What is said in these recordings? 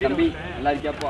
தம்பி நல்லா இருக்கியாப்பா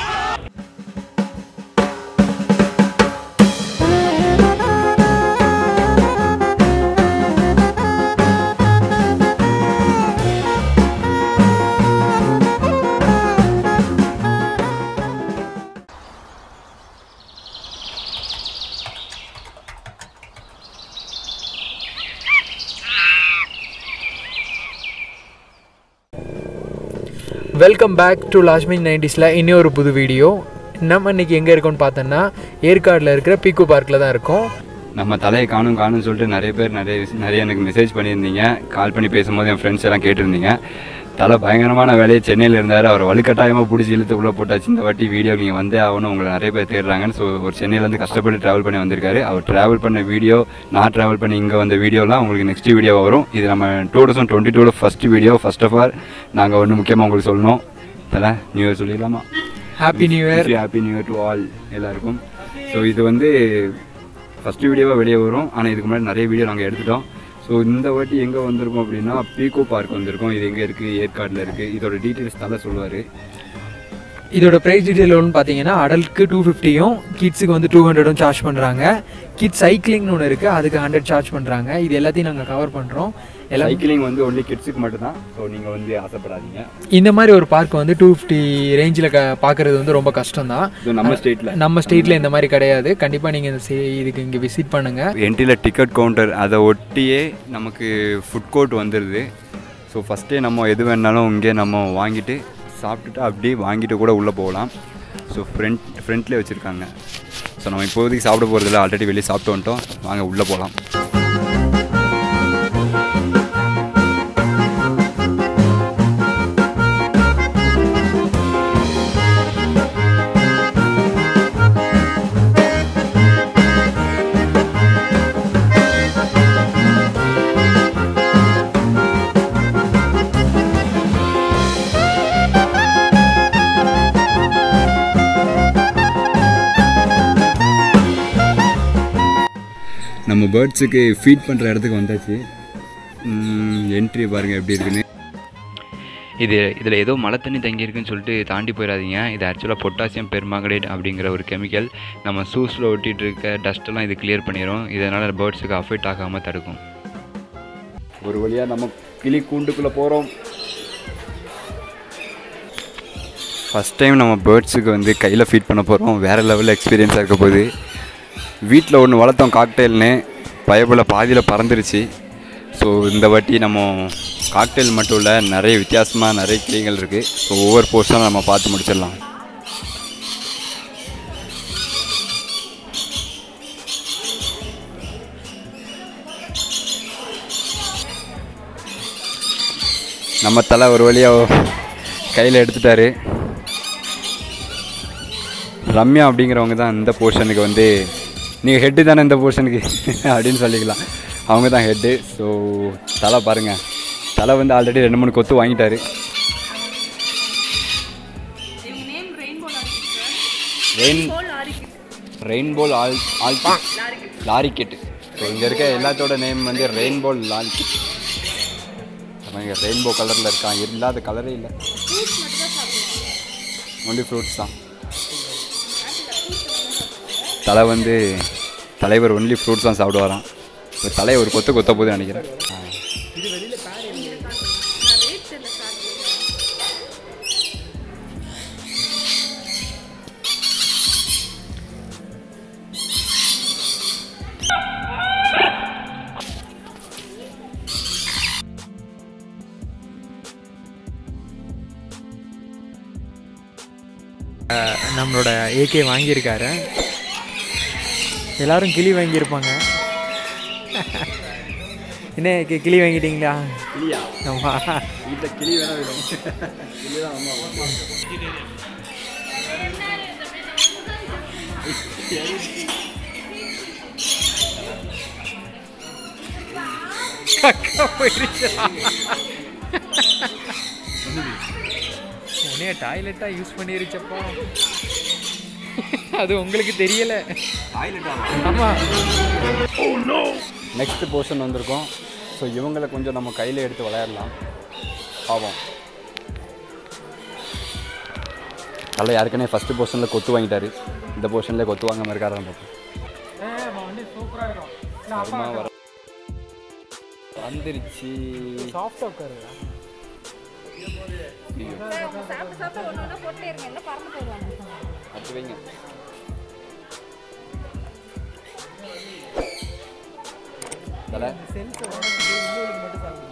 வெல்கம் பேக் டு லாஸ்மின் நைன்டிஸில் இன்னொரு புது வீடியோ நம்ம இன்னைக்கு எங்கே இருக்கோம்னு பார்த்தோன்னா ஏற்காடில் இருக்கிற பீக்கு பார்க்கில் தான் இருக்கோம் நம்ம தலையை காணும் காணும்னு சொல்லிட்டு நிறைய பேர் நிறைய நிறைய எனக்கு மெசேஜ் பண்ணியிருந்தீங்க கால் பண்ணி பேசும்போது என் ஃப்ரெண்ட்ஸ் எல்லாம் கேட்டிருந்தீங்க தலை பயங்கரமான வேலையை சென்னையில் இருந்தார் அவர் வலுக்கட்டாயமாக பிடிச்சி இழுத்து உள்ளே போட்டாச்சு இந்த வாட்டி வீடியோ நீங்கள் வந்தே ஆகணும் உங்களை நிறைய பேர் தேடுறாங்கன்னு ஸோ ஒரு சென்னையிலேருந்து கஷ்டப்பட்டு ட்ராவல் பண்ணி வந்திருக்காரு அவர் ட்ராவல் பண்ண வீடியோ நான் ட்ராவல் பண்ணி இங்கே வந்த வீடியோலாம் உங்களுக்கு நெக்ஸ்ட் வீடியோ வரும் இது நம்ம டூ தௌசண்ட் டுவெண்ட்டி டூவில் first video first of all நாங்கள் ஒன்று முக்கியமாக உங்களுக்கு சொல்லணும் தலை நியூ இயர் சொல்லிடலாமா happy new year happy new year to all எல்லாருக்கும் ஸோ இது வந்து ஃபஸ்ட்டு வீடியோவாக வெளியே வரும் ஆனால் இதுக்கு முன்னாடி நிறைய வீடியோ நாங்கள் எடுத்துட்டோம் ஸோ இந்த வாட்டி எங்கே வந்திருக்கோம் அப்படின்னா பீகோ பார்க் வந்திருக்கோம் இது எங்கே இருக்குது ஏற்காடில் இருக்குது இதோட டீட்டெயில்ஸ் தலை சொல்லுவார் இதோட ப்ரைஸ் டீட்டெயில் ஒன்று பார்த்தீங்கன்னா அடல்ட்க்கு டூ ஃபிஃப்டியும் கிட்ஸுக்கு வந்து டூ ஹண்ட்ரடும் சார்ஜ் பண்ணுறாங்க கிட்ஸ் சைக்கிளிங்னு ஒன்று இருக்குது அதுக்கு ஹண்ட்ரட் சார்ஜ் பண்ணுறாங்க இது எல்லாத்தையும் நாங்கள் கவர் பண்ணுறோம் எல்லாம் சைக்கிளிங் வந்து ஒன்லி கிட்ஸுக்கு மட்டும்தான் ஸோ நீங்கள் வந்து ஆசைப்படாதீங்க இந்த மாதிரி ஒரு பார்க் வந்து டூ ஃபிஃப்டி ரேஞ்சில் க பார்க்குறது வந்து ரொம்ப கஷ்டம் தான் ஸோ நம்ம ஸ்டேட்டில் நம்ம ஸ்டேட்டில் இந்த மாதிரி கிடையாது கண்டிப்பாக நீங்கள் இதுக்கு இங்கே விசிட் பண்ணுங்கள் என்ட்ரியில் டிக்கெட் கவுண்டர் அதை ஒட்டியே நமக்கு ஃபுட் கோர்ட் வந்துடுது ஸோ ஃபஸ்ட்டே நம்ம எது வேணாலும் இங்கே நம்ம வாங்கிட்டு சாப்பிட்டுட்டு அப்படியே வாங்கிட்டு கூட உள்ளே போகலாம் ஸோ ஃப்ரண்ட் ஃப்ரண்ட்லேயே வச்சுருக்காங்க ஸோ நம்ம இப்போதைக்கு சாப்பிட போகிறதில்ல ஆல்ரெடி வெளியே சாப்பிட்டு வந்துட்டோம் வாங்க உள்ளே போகலாம் நம்ம பேர்ட்ஸுக்கு ஃபீட் பண்ணுற இடத்துக்கு வந்தாச்சு என்ட்ரி பாருங்கள் எப்படி இருக்குன்னு இது இதில் ஏதோ மழை தண்ணி தங்கியிருக்குன்னு சொல்லிட்டு தாண்டி போயிடாதீங்க இது ஆக்சுவலாக பொட்டாசியம் பெர்மாங்கனேட் அப்படிங்கிற ஒரு கெமிக்கல் நம்ம ஷூஸில் ஒட்டிகிட்டு இருக்க டஸ்ட்டெல்லாம் இது கிளியர் பண்ணிடும் இதனால் பேர்ட்ஸுக்கு அஃபெக்ட் ஆகாமல் தடுக்கும் ஒரு வழியாக நம்ம கிளி கூண்டுக்குள்ளே போகிறோம் ஃபஸ்ட் டைம் நம்ம பேர்ட்ஸுக்கு வந்து கையில் ஃபீட் பண்ண போகிறோம் வேறு லெவலில் எக்ஸ்பீரியன்ஸாக இருக்க போகுது வீட்டில் ஒன்று வளர்த்தோம் காக்டெயில்னு பயபில் பாதியில் பறந்துருச்சு ஸோ இந்த வாட்டி நம்ம காக்டெயில் மட்டும் இல்லை நிறைய வித்தியாசமாக நிறைய கிளிகள் இருக்குது ஸோ ஒவ்வொரு போர்ஷனும் நம்ம பார்த்து முடிச்சிடலாம் நம்ம தலை ஒரு வழியாக கையில் எடுத்துட்டாரு ரம்யா அப்படிங்கிறவங்க தான் இந்த போர்ஷனுக்கு வந்து நீங்கள் ஹெட்டு தானே இந்த போர்ஷனுக்கு அப்படின்னு சொல்லிக்கலாம் அவங்க தான் ஹெட்டு ஸோ தலை பாருங்கள் தலை வந்து ஆல்ரெடி ரெண்டு மூணு கொத்து வாங்கிட்டாரு rain rainbow all all lorikeet so இங்கே இருக்க எல்லாத்தோட நேம் வந்து ரெயின்போ லால் கிட் இங்கே ரெயின்போ கலரில் இருக்கான் இல்லாத கலரே இல்லை ஒன்லி ஃப்ரூட்ஸ் தான் தலை வந்து தலைவர் ஒன்லி ஃப்ரூட்ஸ் தான் சாப்பிடுவாராம் இப்போ தலையை ஒரு கொத்து கொத்த போது நினைக்கிறேன் ஆ. நம்மளோட ஏகே வாங்கியிருக்காரு எல்லாரும் கிளி வாங்கியிருப்பாங்க என்ன ஏகே கிளி வாங்கிட்டீங்களா கிளியா ஆமா வீட்டில் கிளி வேணா வேணும் கிளி தான் அம்மா கக்கா போயிடுச்சா உடனே டாய்லெட்டாக யூஸ் பண்ணிருச்சப்பா அது உங்களுக்கு தெரியல ஆமாம் நெக்ஸ்ட் போர்ஷன் வந்திருக்கோம் ஸோ இவங்களை கொஞ்சம் நம்ம கையில் எடுத்து விளையாடலாம் பாவம் தலை யாருக்குனே ஃபஸ்ட்டு போர்ஷனில் கொத்து வாங்கிட்டாரு இந்த போர்ஷனில் கொத்து வாங்காமல் இருக்காரு பார்ப்போம் வண்டி சூப்பராக இருக்கும் அம்மா வர வந்துருச்சு சாஃப்டாக உட்காருங்க சாப்பிட்டு சாப்பிட்டு ஒன்று ஒன்றா போட்டே இருங்க எல்லாம் பறந்து போயிடுவாங்க அப்படி வைங்க தலை செல்ஸை உடனே இன்னொரு மட்டும் சாப்பிடுங்க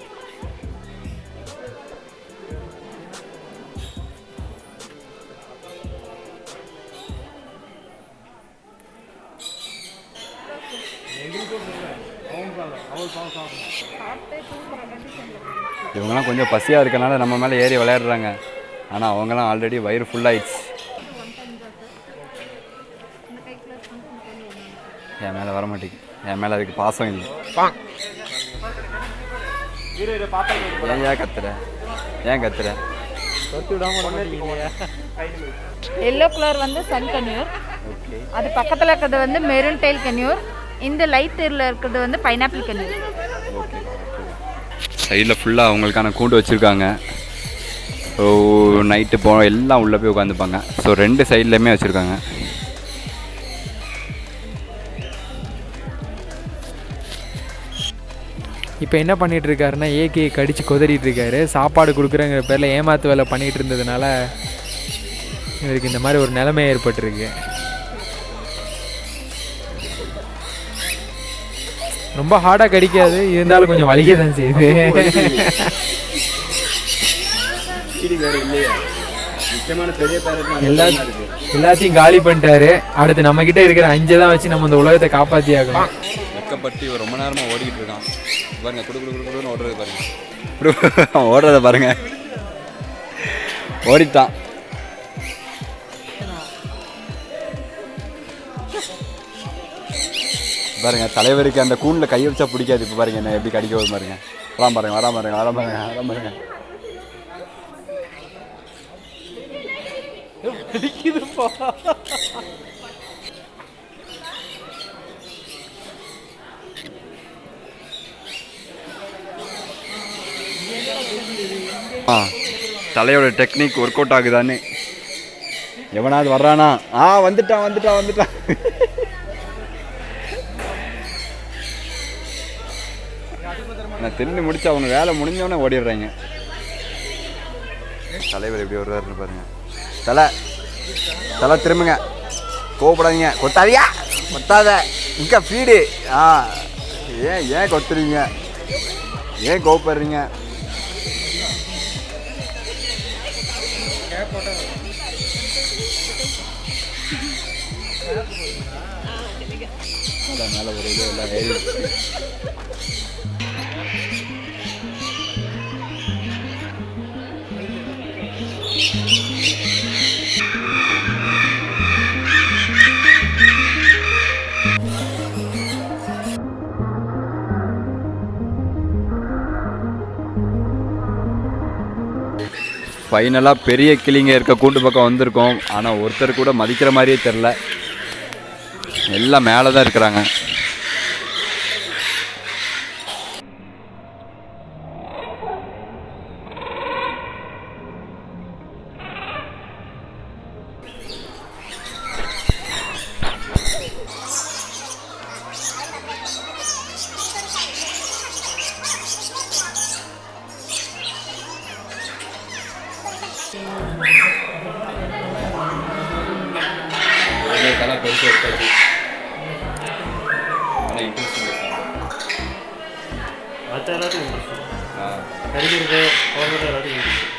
சாப்பிட்டு தூங்குற கண்டிஷனில் இவங்கெல்லாம் கொஞ்சம் பசியாக இருக்கனால நம்ம மேலே ஏறி விளையாடுறாங்க ஆனால் அவங்கெல்லாம் ஆல்ரெடி வயிறு ஃபுல்லாகிடுச்சு இந்த கை க்ளோஸ் பண்ணிட்டு இந்த கை ஒன்று என் மேலே வர மாட்டேங்குது என் மேலே அதுக்கு பாசம் இல்லை ஏன் ஏன் கத்துற ஏன் கத்துற எல்லோ கலர் வந்து சன் கன்யூர் அது பக்கத்தில் இருக்கிறது வந்து மெரூன் டெயில் கன்யூர் இந்த லைட் இருக்கிறது வந்து பைனாப்பிள் கன்யூர் சைடில் ஃபுல்லாக அவங்களுக்கான கூண்டு வச்சுருக்காங்க ஸோ நைட்டு போ எல்லாம் உள்ளே போய் உட்காந்துப்பாங்க ஸோ ரெண்டு சைட்லேயுமே வச்சுருக்காங்க இப்போ என்ன பண்ணிட்டு இருக்காருன்னா ஏகே கடிச்சு கொதறிட்டு இருக்காரு சாப்பாடு கொடுக்குறங்கிற பேரில் ஏமாத்து வேலை பண்ணிட்டு இருந்ததுனால இவருக்கு இந்த மாதிரி ஒரு நிலைமை ஏற்பட்டிருக்கு ரொம்ப ஹார்டாக கடிக்காது இருந்தாலும் கொஞ்சம் வலிக்க தான் செய்யுது முக்கியமான பெரிய எல்லா எல்லாத்தையும் காலி பண்ணிட்டாரு அடுத்து நம்ம கிட்ட இருக்கிற அஞ்சை தான் வச்சு நம்ம இந்த உலகத்தை காப்பாத்தி ஆகணும் வெக்கப்பட்டு இவன் ரொம்ப நேரமாக ஓடிக்கிட்டு இருக்கான் பாருங்க குடு குடு குடு குடுன்னு ஓடுறது பாருங்க குடு அவன் ஓடுறத பாருங்க ஓடிட்டான் பாருங்க தலைவருக்கு அந்த கூண்டில் கை வச்சா பிடிக்காது இப்போ பாருங்க என்ன எப்படி கடிக்க வரும் பாருங்க வராம பாருங்க வராம பாருங்க வராம பாருங்க வராம பாருங்க ஆ தலையோட டெக்னிக் ஒர்க் அவுட் ஆகுதான்னு எவனாவது வர்றானா ஆ வந்துட்டான் வந்துட்டான் வந்துட்டான் நான் தின்னு முடிச்சு அவங்க வேலை முடிஞ்சவொடனே ஓடிடுறாங்க தலைவர் எப்படி வருவாருன்னு பாருங்க தலை தலை திரும்புங்க கோவப்படாதீங்க கொத்தாதியா கொத்தாத இங்க ஃபீடு ஆ ஏன் ஏன் கொத்துறீங்க ஏன் கோவப்படுறீங்க எல்லாம் மேலே ஒரு இது எல்லாம் ஏறி ஃபைனலாக பெரிய கிளிங்க இருக்க கூட்டு பக்கம் வந்திருக்கோம் ஆனால் ஒருத்தர் கூட மதிக்கிற மாதிரியே தெரில எல்லாம் மேலே தான் இருக்கிறாங்க மற்ற எல்லாத்துக்கும் இன்ட்ரெஸ்ட் கடிக்கிறது போகிறது எல்லாத்துக்கும் இன்ட்ரெஸ்ட்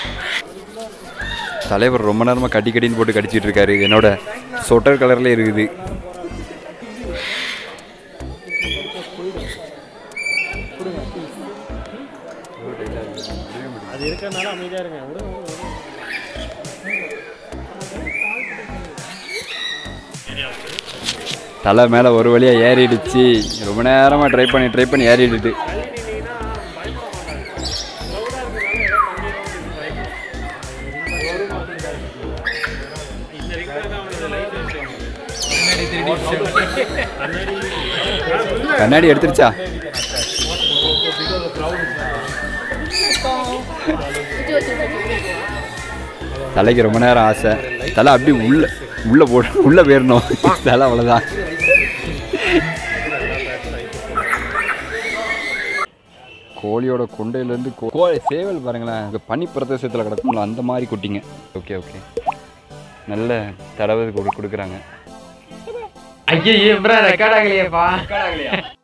தலைவர் ரொம்ப நேரமாக கட்டி கட்டின்னு போட்டு கடிச்சிட்டு இருக்காரு என்னோட சொட்டர் கலர்ல இருக்குது அது இருக்கிறதுனால அமைதியாக இருங்க விடுங்க விடுங்க, விடுங்க தலை மேலே ஒரு வழியாக ஏறிடுச்சு ரொம்ப நேரமாக ட்ரை பண்ணி ட்ரை பண்ணி ஏறிடுது கண்ணாடி எடுத்துருச்சா தலைக்கு ரொம்ப நேரம் ஆசை தலை அப்படியே உள்ள உள்ள போட்டு உள்ள போயிடணும் தலை அவ்வளோதான் கோழியோட கொண்டையிலேருந்து கோழி சேவல் பாருங்களேன் இங்கே பனி பிரதேசத்தில் கிடக்கும்ல அந்த மாதிரி குட்டிங்க ஓகே ஓகே நல்ல தடவை கொடு கொடுக்குறாங்க ஐயோ ரெக்கார்ட் ஆகலையேப்பா